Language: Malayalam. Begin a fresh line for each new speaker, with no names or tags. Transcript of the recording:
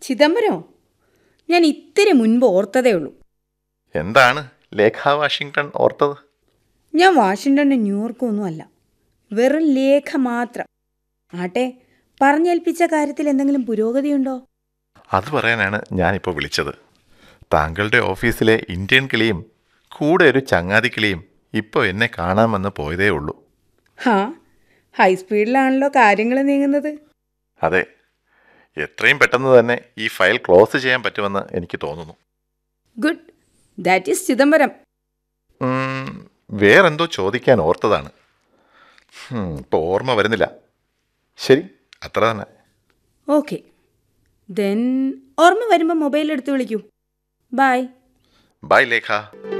ചിദംബരമോ ഞാൻ ഇത്തിരി മുൻപ് ഓർത്തതേ ഉള്ളൂ
എന്താണ് ലേഖ വാഷിങ്ടൺ ഓർത്തത്
ഞാൻ വാഷിങ്ടണും ന്യൂയോർക്കും ഒന്നുമല്ല വെറും ലേഖ മാത്രം ആട്ടെ പറഞ്ഞേൽപ്പിച്ച കാര്യത്തിൽ എന്തെങ്കിലും പുരോഗതിയുണ്ടോ
അത് പറയാനാണ് ഞാനിപ്പോൾ വിളിച്ചത് താങ്കളുടെ ഓഫീസിലെ ഇന്ത്യൻ കിളിയും കൂടെ ഒരു ചങ്ങാതി കിളിയും ഇപ്പോൾ എന്നെ കാണാമെന്ന് പോയതേ ഉള്ളൂ
ഹാ ഹൈസ്പീഡിലാണല്ലോ കാര്യങ്ങൾ നീങ്ങുന്നത്
അതെ എത്രയും പെട്ടെന്ന് തന്നെ ഈ ഫയൽ ക്ലോസ് ചെയ്യാൻ പറ്റുമെന്ന് എനിക്ക് തോന്നുന്നു
ഗുഡ് ദാറ്റ് ഈസ് ചിദംബരം
ഉം, വേറെന്തോ ചോദിക്കാൻ ഓർത്തതാണ് ഇപ്പോൾ ഓർമ്മ വരുന്നില്ല ശരി അത്ര തന്നെ
ഓക്കെ ദെൻ ഓർമ്മ വരുമ്പോൾ മൊബൈൽ എടുത്ത് വിളിക്കൂ ബൈ
ബൈ ലേഖ